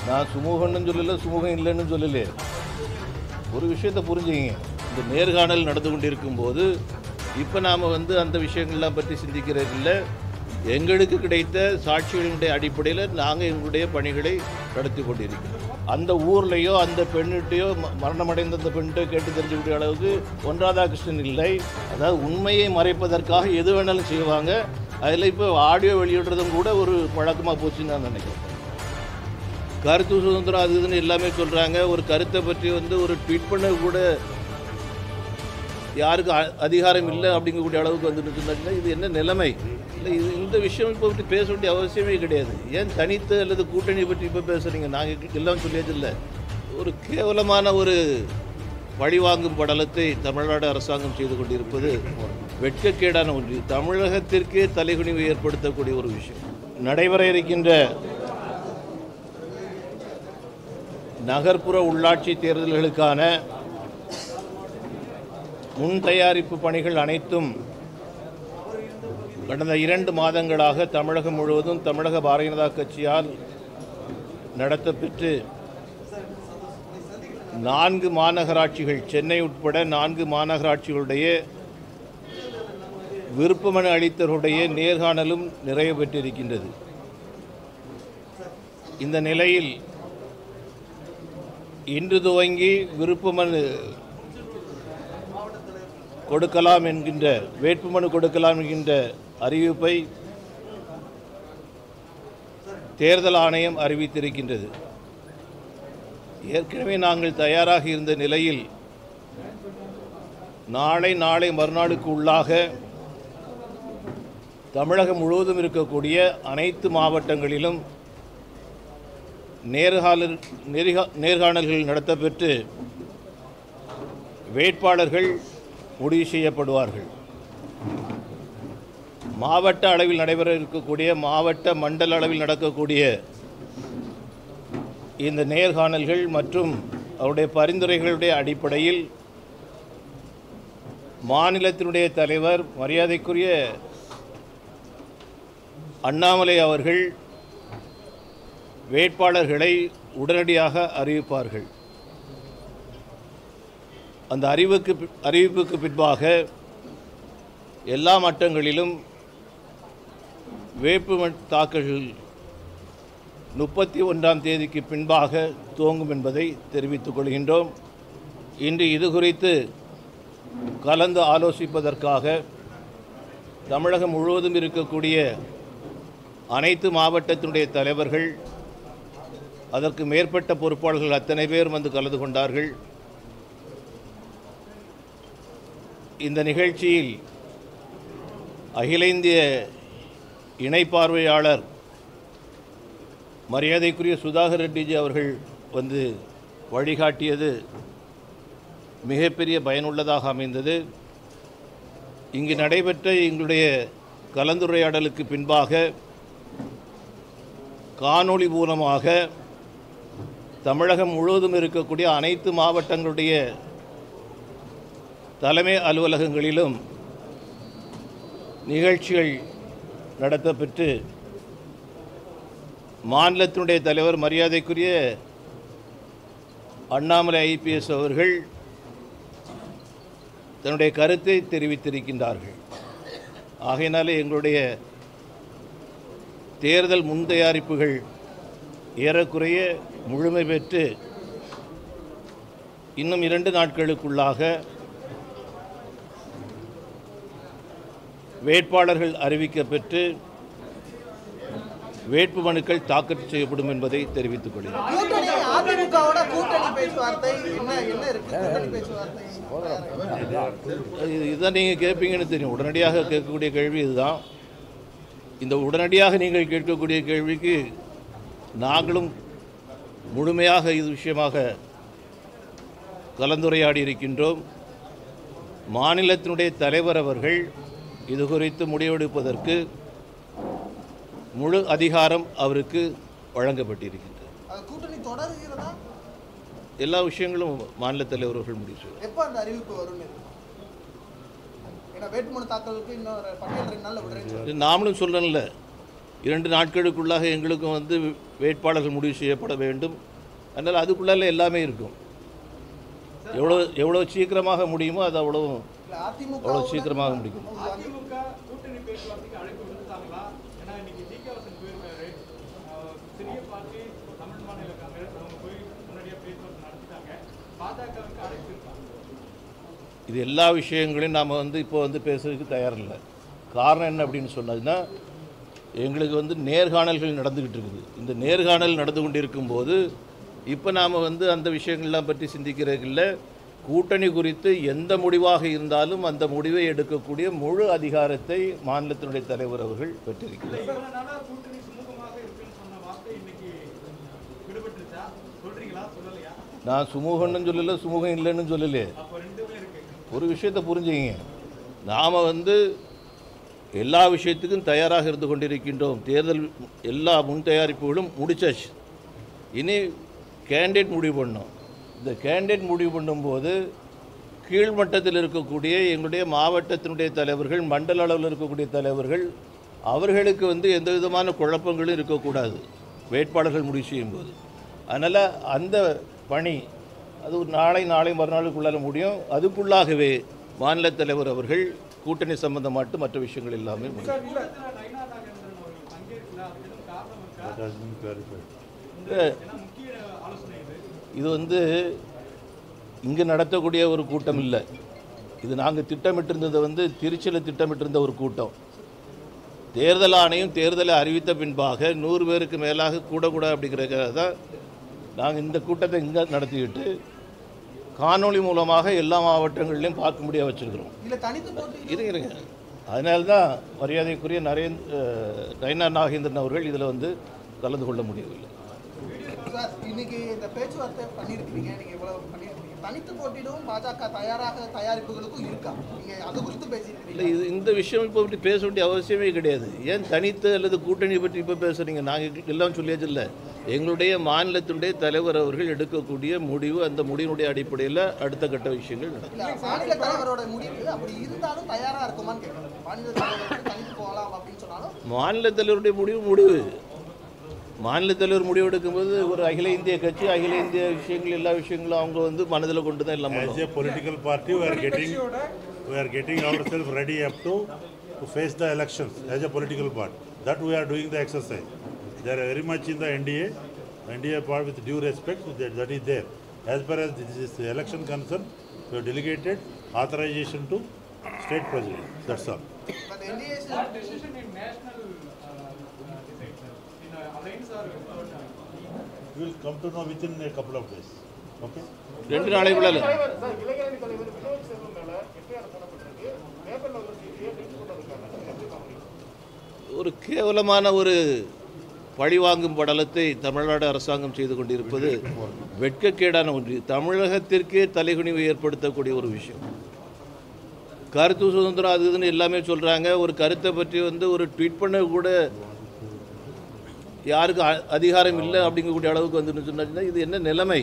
நான் சுமூகம்னு சொல்லல சுமூகம் இல்லைன்னு சொல்லல ஒரு விஷயத்தை புரிஞ்சுங்க இந்த நேர்காணல் நடந்து கொண்டிருக்கும் போது இப்போ நாம் வந்து அந்த விஷயங்கள்லாம் பற்றி சிந்திக்கிறது இல்லை எங்களுக்கு கிடைத்த சாட்சிகளினுடைய அடிப்படையில் நாங்கள் எங்களுடைய பணிகளை நடத்தி கொண்டிருக்கிறோம் அந்த ஊர்லேயோ அந்த பெண்ணிட்டையோ ம- மரணமடைந்த அந்த பெண்ணிட்டோ கேட்டு தெரிஞ்சுக்கூடிய அளவுக்கு பொன் ராதாகிருஷ்ணன் இல்லை அதாவது உண்மையை மறைப்பதற்காக எது வேணாலும் செய்வாங்க அதில் இப்போ ஆடியோ வெளியிடுறதும் கூட ஒரு பழக்கமாக போச்சுன்னு நான் நினைக்கிறேன் கருத்து சுதந்திரம் அது இதுன்னு எல்லாமே சொல்கிறாங்க ஒரு கருத்தை பற்றி வந்து ஒரு ட்வீட் பண்ண கூட யாருக்கு அ- அதிகாரம் இல்லை அப்படிங்கக்கூடிய அளவுக்கு வந்துட்டு சொன்னாங்கன்னா இது என்ன நிலைமை இல்லை இது இந்த விஷயம் இப்போ பற்றி பேச வேண்டிய அவசியமே கிடையாது ஏன் தனித்து அல்லது கூட்டணி பற்றி இப்போ பேசுகிறீங்க நாங்கள் எல்லாம் சொல்லியது இல்லை ஒரு கேவலமான ஒரு பழிவாங்கும் படலத்தை தமிழ்நாடு அரசாங்கம் செய்து கொண்டிருப்பது வெட்கக்கேடான ஒன்று தமிழகத்திற்கே தலைகுனிவு ஏற்படுத்தக்கூடிய ஒரு விஷயம் நடைபெற இருக்கின்ற நகர்ப்புற உள்ளாட்சி தேர்தல்களுக்கான முன் தயாரிப்பு பணிகள் அனைத்தும் கடந்த இரண்டு மாதங்களாக தமிழகம் முழுவதும் தமிழக பாரதிய ஜனதா கட்சியால் நடத்தப்பெற்று நான்கு மாநகராட்சிகள் சென்னை உட்பட நான்கு மாநகராட்சிகளுடைய விருப்பமனு அளித்தவருடைய நேர்காணலும் நிறைவு பெற்றிருக்கின்றது இந்த நிலையில் இன்று துவங்கி விருப்பமனு கொடுக்கலாம் என்கின்ற வேட்புமனு கொடுக்கலாம் என்கின்ற அறிவிப்பை தேர்தல் ஆணையம் அறிவித்திருக்கின்றது ஏற்கனவே நாங்கள் தயாராக இருந்த நிலையில் நாளை நாளை மறுநாளுக்கு உள்ளாக தமிழகம் முழுவதும் இருக்கக்கூடிய அனைத்து மாவட்டங்களிலும் நேர்காணல் நேர்கா- நேர்காணல்கள் நடத்தப்பெற்று வேட்பாளர்கள் முடிவு செய்யப்படுவார்கள் மாவட்ட அளவில் நடைபெற இருக்கக்கூடிய மாவட்ட மண்டல அளவில் நடக்கக்கூடிய இந்த நேர்காணல்கள் மற்றும் அவருடைய பரிந்துரைகளுடைய அடிப்படையில் மாநிலத்தினுடைய தலைவர் மரியாதைக்குரிய அண்ணாமலை அவர்கள் வேட்பாளர்களை உடனடியாக அறிவிப்பார்கள் அந்த அறிவுக்கு பி- அறிவிப்புக்கு பின்பாக எல்லா மட்டங்களிலும் வேட்புமனு தாக்கல்கள் முப்பத்தி ஒன்றாம் தேதிக்கு பின்பாக துவங்கும் என்பதை தெரிவித்துக் கொள்கின்றோம் இன்று இது குறித்து கலந்து ஆலோசிப்பதற்காக தமிழகம் முழுவதும் இருக்கக்கூடிய அனைத்து மாவட்டத்தினுடைய தலைவர்கள் அதற்கு மேற்பட்ட பொறுப்பாளர்கள் அத்தனை பேரும் வந்து கலந்து கொண்டார்கள் இந்த நிகழ்ச்சியில் அகில இந்திய இணை பார்வையாளர் மரியாதைக்குரிய சுதாகர் ரெட்டிஜி அவர்கள் வந்து வழிகாட்டியது மிகப்பெரிய பயனுள்ளதாக அமைந்தது இங்கு நடைபெற்ற எங்களுடைய கலந்துரையாடலுக்கு பின்பாக காணொளி மூலமாக தமிழகம் முழுவதும் இருக்கக்கூடிய அனைத்து மாவட்டங்களுடைய தலைமை அலுவலகங்களிலும் நிகழ்ச்சிகள் நடத்தப்பெற்று மாநிலத்தினுடைய தலைவர் மரியாதைக்குரிய அண்ணாமலை ஐபிஎஸ் அவர்கள் தன்னுடைய கருத்தை தெரிவித்திருக்கின்றார்கள் ஆகையினாலே எங்களுடைய தேர்தல் முன் தயாரிப்புகள் ஏறக்குறைய முழுமை பெற்று இன்னும் இரண்டு நாட்களுக்குள்ளாக வேட்பாளர்கள் அறிவிக்கப்பெற்று வேட்பு மனுக்கள் தாக்கல் செய்யப்படும் என்பதை தெரிவித்துக் கொள்கிறேன் கூட்டணி அதிமுகவோட கூட்டணி பேச்சுவார்த்தை என்ன என்ன இருக்கு கூட்டணி பேச்சுவார்த்தை இது இதுதான் நீங்கள் கேட்பீங்கன்னு தெரியும் உடனடியாக கேட்கக்கூடிய கேள்வி இதுதான் இந்த உடனடியாக நீங்கள் கேட்கக்கூடிய கேள்விக்கு நாங்களும் முழுமையாக இது விஷயமாக கலந்துரையாடி இருக்கின்றோம் மாநிலத்தினுடைய தலைவர் அவர்கள் இது குறித்து முடிவெடுப்பதற்கு முழு அதிகாரம் அவருக்கு வழங்கப்பட்டிருக்கின்றது அது கூட்டணி தொடருகிறதா எல்லா விஷயங்களும் மாநில தலைவர்கள் முடிவு செய்வார். எப்போ அந்த அறிவிப்பு வரும் ஏன்னா வேட்புமனு தாக்கலுக்கு இன்னும் ஒரு பட்டியல் ரெண்டு நாள்ல விடுறேன்னு இது நாமளும் சொல்லணும்ல இரண்டு நாட்களுக்குள்ளாக எங்களுக்கும் வந்து வேட்பாளர்கள் முடிவு செய்யப்பட வேண்டும் அதனால் அதுக்குள்ளால எல்லாமே இருக்கும் எவ்வளோ எவ்வளோ சீக்கிரமாக முடியுமோ அது அவ்வளோ இல்ல அதிமுக அவ்வளோ சீக்கிரமாக முடிக்கும் அதிமுக கூட்டணி பேச்சுவார்த்தைக்கு அழைப்பு விடுத்தாங்களா ஏன்னா இன்னைக்கு ஜி கே வாசன் போயிருக்காரு அஹ் சிறிய பார்ட்டி தமிழ் மாநில காங்கிரஸ் அவங்க போய் முன்னாடியே பேச்சுவார்த்தை நடத்திட்டாங்க பாஜகவுக்கு அழைப்பு இருக்காங்க இது எல்லா விஷயங்களையும் நாம் வந்து இப்போ வந்து பேசுறதுக்கு தயாரில்லை காரணம் என்ன அப்படின்னு சொன்னதுன்னா எங்களுக்கு வந்து நேர்காணல்கள் நடந்துக்கிட்டு இருக்குது இந்த நேர்காணல் நடந்து கொண்டிருக்கும் போது இப்போ நாம் வந்து அந்த விஷயங்கள்லாம் பற்றி சிந்திக்கிறதில்ல கூட்டணி குறித்து எந்த முடிவாக இருந்தாலும் அந்த முடிவை எடுக்கக்கூடிய முழு அதிகாரத்தை மாநிலத்தினுடைய தலைவர் அவர்கள் பெற்றிருக்கிறார் இவ்வளவு நாளா கூட்டணி சுமூகமாக இருக்குன்னு சொன்ன வார்த்தை இன்னைக்கு விடுபட்டுருச்சா சொல்றீங்களா சொல்லலையா நான் சுமூகம்னு சொல்லலை சுமூகம் இல்லைன்னு சொல்லலையே அப்போ ரெண்டுமே இருக்கு ஒரு விஷயத்தை புரிஞ்சுங்க நாம் வந்து எல்லா விஷயத்துக்கும் தயாராக இருந்து கொண்டிருக்கின்றோம் தேர்தல் எல்லா முன் தயாரிப்புகளும் முடிச்சாச்சு இனி கேண்டிடேட் முடிவு பண்ணோம் இந்த கேண்டிடேட் முடிவு பண்ணும்போது கீழ்மட்டத்தில் இருக்கக்கூடிய எங்களுடைய மாவட்டத்தினுடைய தலைவர்கள் மண்டல அளவில் இருக்கக்கூடிய தலைவர்கள் அவர்களுக்கு வந்து எந்த விதமான குழப்பங்களும் இருக்கக்கூடாது வேட்பாளர்கள் முடிவு செய்யும்போது அதனால் அந்த பணி அது ஒரு நாளை நாளை மறுநாளுக்குள்ளார முடியும் அதுக்குள்ளாகவே மாநில தலைவர் அவர்கள் கூட்டணி சம்பந்தமாட்டு மற்ற விஷயங்கள் எல்லாமே முடியும் கூட்டத்தில் நயினா நாகேந்திரன் அவர்கள் பங்கேற்கல அதுக்கு எதுவும் காரணம் இருக்கா That has been clarified. ஏன்னா முக்கிய ஆலோசனை இது இது வந்து இங்கே நடத்தக்கூடிய ஒரு கூட்டம் இல்லை இது நாங்கள் திட்டமிட்டிருந்தது வந்து திருச்சியில் திட்டமிட்டிருந்த ஒரு கூட்டம் தேர்தல் ஆணையம் தேர்தலை அறிவித்த பின்பாக நூறு பேருக்கு மேலாக கூடக்கூடாது அப்படிங்கிறதுக்காக தான் நாங்கள் இந்த கூட்டத்தை இங்கே நடத்திக்கிட்டு காணொளி மூலமாக எல்லா மாவட்டங்கள்லையும் பார்க்க முடிய வச்சுருக்கிறோம் இல்ல தனித்து போட்டி இருங்க இருங்க அதனால தான் மரியாதைக்குரிய நரேந்த் நயனா நாகேந்திரன் அவர்கள் இதில் வந்து கலந்து கொள்ள முடியவில்லை சார் இன்னைக்கு இந்த பேச்சுவார்த்தை பண்ணியிருக்கிறீங்க நீங்க இவ்வளவு பண்ணியிருக்கீங்க தனித்து போட்டியிடவும் பாஜக தயாராக தயாரிப்புகளுக்கும் இருக்கா நீங்க அது குறித்து இல்லை பேசியிருக்கிறீங்க இது இந்த விஷயம் இப்போ பற்றி பேச வேண்டிய அவசியமே கிடையாது ஏன் தனித்து அல்லது கூட்டணி பற்றி இப்போ பேசுகிறீங்க நாங்கள் எல்லாம் சொல்லியாச்சு இல்லை எங்களுடைய மாநிலத்தினுடைய தலைவர் அவர்கள் எடுக்கக்கூடிய முடிவு அந்த முடிவினுடைய அடிப்படையில் அடுத்த கட்ட விஷயங்கள் நடக்கும் இல்ல மாநில தலைவரோட முடிவு அப்படி இருந்தாலும் தயாரா இருக்குமான்னு கேட்கணும் மாநில தலைவர் தனித்து போகலாம் அப்படின்னு சொன்னாலும் மாநில தலைவருடைய முடிவு முடிவு மாநில தலைவர் முடிவு எடுக்கும்போது ஒரு அகில இந்திய கட்சி அகில இந்திய விஷயங்கள் எல்லா விஷயங்களும் அவங்க வந்து மனதில் கொண்டு தான் எல்லாம் As பண்ணுவாங்க a political party, we are getting, we are getting ourselves ready up to, to face the elections as a political party. That we are doing the exercise. They are very much in the NDA, NDA part with due respect, that, that is there. As far as this is election concerned, we have delegated authorization to state president, that's all. But NDA What decision in national uh, uh, decide, sir? In uh, alliance or without alliance? We will come to know within a couple of days, okay? ரெண்டு நாளைக்குள்ள இல்லை. இளைஞரணி தலைவர் வினோத் செல்வம் மேல FIR போடப்பட்டிருக்கு பேப்பர்ல ஒரு செய்தியை link கொண்டிருக்காங்க நீங்க எப்படி பாக்குறீங்க ஒரு கேவலமான ஒரு பழிவாங்கும் படலத்தை தமிழ்நாடு அரசாங்கம் செய்து கொண்டிருப்பது வெட்கக்கேடான ஒன்று தமிழகத்திற்கே தலைகுனிவு ஏற்படுத்தக்கூடிய ஒரு விஷயம் கருத்து சுதந்திரம் அது இதுன்னு எல்லாமே சொல்கிறாங்க ஒரு கருத்தை பற்றி வந்து ஒரு ட்வீட் பண்ண கூட யாருக்கு அ- அதிகாரம் இல்லை அப்படிங்கக்கூடிய அளவுக்கு வந்து சொன்னாச்சுன்னா இது என்ன நிலைமை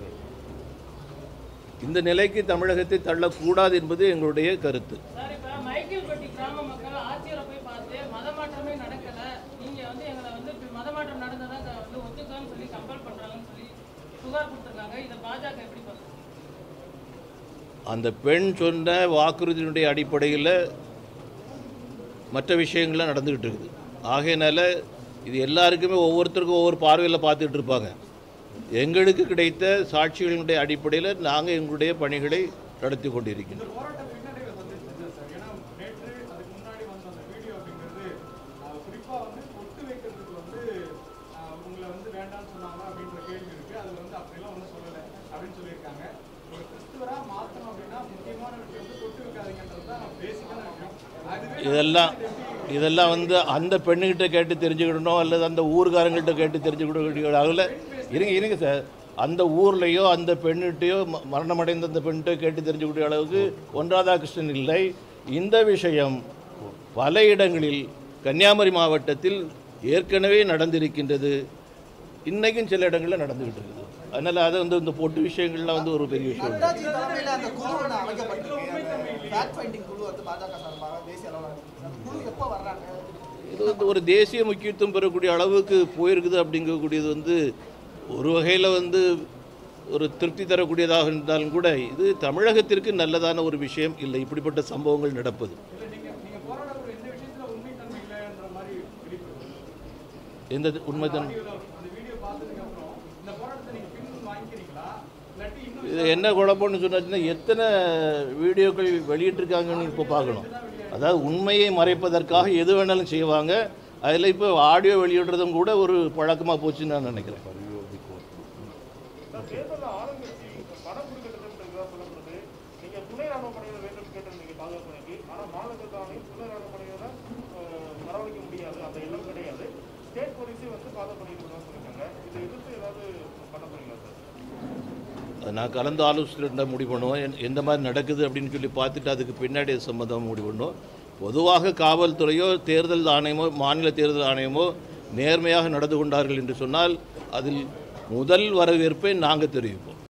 இந்த நிலைக்கு தமிழகத்தை தள்ளக்கூடாது என்பது எங்களுடைய கருத்து சார் இப்ப மைக்கேல்பட்டி கிராம மக்கள் ஆட்சியரை போய் பார்த்து மதமாற்றமே நடக்கல நீங்க வந்து எங்களை வந்து இப்படி மதமாற்றம் நடந்ததா க- வந்து ஒத்துக்கன்னு சொல்லி கம்பல் பண்றாங்கன்னு சொல்லி புகார் கொடுத்துருக்காங்க இதை பாஜக எப்படி பார்க்குது அந்த பெண் சொன்ன வாக்குறுதியினுடைய அடிப்படையில் மற்ற விஷயங்கள்லாம் நடந்துக்கிட்டு இருக்குது ஆகையினால இது எல்லாருக்குமே ஒவ்வொருத்தருக்கும் ஒவ்வொரு பார்வையில் பார்த்துட்டு இருப்பாங்க எங்களுக்கு கிடைத்த சாட்சிகளினுடைய அடிப்படையில் நாங்கள் எங்களுடைய பணிகளை நடத்தி கொண்டிருக்கின்றோம் போராட்டம் பின்னடைவை சந்திச்சிருச்சு சார் ஏன்னா நேற்று அதுக்கு முன்னாடி வந்த அந்த வீடியோ அப்படிங்கிறது அஹ், குறிப்பா வந்து பொட்டு வைக்கிறதுக்கு வந்து அஹ், உங்களை வந்து வேண்டாம்னு சொன்னாங்க அப்படின்ற கேள்வி இருக்கு அதுல வந்து அப்படிலாம் ஒன்றும் சொல்லலை அப்படின்னு சொல்லியிருக்காங்க ஒரு கிறிஸ்துவரா மாத்தணும் அப்படின்னா முக்கியமான விஷயம் வந்து பொட்டு வைக்காதீங்கன்றது தான் பேசிக்கான விஷயம் அதுவே இதெல்லாம் இதெல்லாம் வந்து அந்த பெண்ணுகிட்ட கேட்டு தெரிஞ்சுக்கிடணும் அல்லது அந்த ஊர்காரங்கள்ட்ட கேட்டு தெரிஞ்சுக்கிட அதில் இருங்க இருங்க சார் அந்த ஊர்லேயோ அந்த பெண்ணிட்டையோ ம- மரணமடைந்த அந்த பெண்கிட்ட கேட்டு தெரிஞ்சுக்கூடிய அளவுக்கு ஒன் ராதாகிருஷ்ணன் இல்லை இந்த விஷயம் பல இடங்களில் கன்னியாகுமரி மாவட்டத்தில் ஏற்கனவே நடந்திருக்கின்றது இன்னைக்கும் சில இடங்களில் நடந்துகிட்டு இருக்குது அதனால் அது வந்து இந்த பொட்டு விஷயங்கள்லாம் வந்து ஒரு பெரிய விஷயம் இல்லை. நட்டாஜி தலைமையில அந்த குழு ஒன்று அமைக்கப்பட்டிருக்கு ஃபேக்ட் ஃபைண்டிங் குழு வந்து பாஜக சார்பாக தேசிய அளவில் அந்த குழு எப்போ வர்றாங்க இது வந்து ஒரு தேசிய முக்கியத்துவம் பெறக்கூடிய அளவுக்கு போயிருக்குது அப்படிங்கக்கூடியது வந்து ஒரு வகையில் வந்து ஒரு திருப்தி தரக்கூடியதாக இருந்தாலும் கூட இது தமிழகத்திற்கு நல்லதான ஒரு விஷயம் இல்லை இப்படிப்பட்ட சம்பவங்கள் நடப்பது இல்லை நீங்க நீங்க போராடக்கூடிய எந்த விஷயத்துல உண்மைத்தன்மை இல்லைன்ற மாதிரி வெளிப்படுது எந்த உண்மைதான் ஆடியோல அந்த வீடியோ பார்த்ததுக்கு அப்புறம் இந்த போராட்டத்தை நீங்க பின் வாங்கிக்கிறீங்களா இல்லாட்டி இன்னும் இது என்ன குழப்பம்னு சொன்னாச்சுன்னா எத்தனை வீடியோக்கள் வெளியிட்டிருக்காங்கன்னு இப்போ பார்க்கணும் அதாவது உண்மையை மறைப்பதற்காக எது வேணாலும் செய்வாங்க அதில் இப்போ ஆடியோ வெளியிடுறதும் கூட ஒரு பழக்கமாக போச்சுன்னு நான் நினைக்கிறேன் சார் தேர்தலில் ஆளுங்கட்சி பணம் கொடுக்க திட்டம் இருக்கிறதா சொல்லப்படுது நீங்க துணை ராணுவ படையினர் வேண்டும் கேட்டிருந்தீங்க பாதுகாப்பு பணிக்கு ஆனா மாநிலத்திற்கு ஆணையம் துணை ராணுவ படையினரை அஹ், வரவழைக்க முடியாது அந்த எண்ணம் கிடையாது ஸ்டேட் போலீஸே வந்து பாதுகாப்பு பணியினர் சொல்லியிருக்காங்க இதை எதிர்த்து ஏதாவது பண்ண போறீங்களா சார் அது நான் கலந்து ஆலோசனை முடிவு பண்ணுவோம் எந்த- எந்த மாதிரி நடக்குது அப்படின்னு சொல்லி பார்த்துட்டு அதுக்கு பின்னாடி அது சம்மந்தமாக முடிவு பண்ணுவோம் பொதுவாக காவல்துறையோ தேர்தல் ஆணையமோ மாநில தேர்தல் ஆணையமோ நேர்மையாக நடந்து கொண்டார்கள் என்று சொன்னால் அதில் முதல் வரவேற்பை நாங்கள் தெரிவிப்போம்